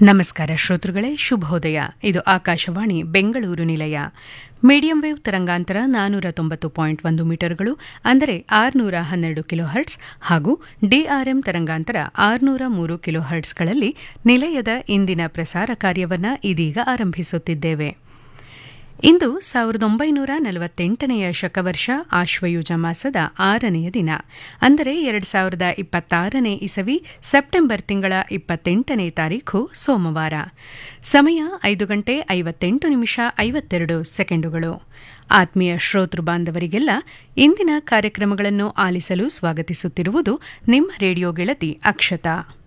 ನಮಸ್ಕಾರ ಶ್ರೋತೃಗಳೇ ಶುಭೋದಯ ಇದು ಆಕಾಶವಾಣಿ ಬೆಂಗಳೂರು ನಿಲಯ ಮೀಡಿಯಂ ವೇವ್ ತರಂಗಾಂತರ ನಾನೂರ ತೊಂಬತ್ತು ಪಾಯಿಂಟ್ ಒಂದು ಮೀಟರ್ಗಳು ಅಂದರೆ ಆರುನೂರ ಹನ್ನೆರಡು ಕಿಲೋ ಹರ್ಟ್ಸ್ ಹಾಗೂ ಡಿಆರ್ಎಂ ತರಂಗಾಂತರ ಆರುನೂರ ಮೂರು ಕಿಲೋ ಹರ್ಟ್ಸ್ಗಳಲ್ಲಿ ನಿಲಯದ ಇಂದಿನ ಪ್ರಸಾರ ಕಾರ್ಯವನ್ನು ಇದೀಗ ಆರಂಭಿಸುತ್ತಿದ್ದೇವೆ ಇಂದು ಸಾವಿರದ ಒಂಬೈನೂರ ನಲವತ್ತೆಂಟನೆಯ ಶಕವರ್ಷ ಆಶ್ವಯುಜ ಮಾಸದ ಆರನೆಯ ದಿನ ಅಂದರೆ ಎರಡು ಸಾವಿರದ ಇಪ್ಪತ್ತಾರನೇ ಇಸವಿ ಸೆಪ್ಟೆಂಬರ್ ತಿಂಗಳ ಇಪ್ಪತ್ತೆಂಟನೇ ತಾರೀಖು ಸೋಮವಾರ ಸಮಯ ಐದು ಗಂಟೆ ಐವತ್ತೆಂಟು ನಿಮಿಷ ಐವತ್ತೆರಡು ಸೆಕೆಂಡುಗಳು ಆತ್ಮೀಯ ಶ್ರೋತೃ ಬಾಂಧವರಿಗೆಲ್ಲ ಇಂದಿನ ಕಾರ್ಯಕ್ರಮಗಳನ್ನು ಆಲಿಸಲು ಸ್ವಾಗತಿಸುತ್ತಿರುವುದು ನಿಮ್ಮ ರೇಡಿಯೋ ಗೆಳತಿ ಅಕ್ಷತಾ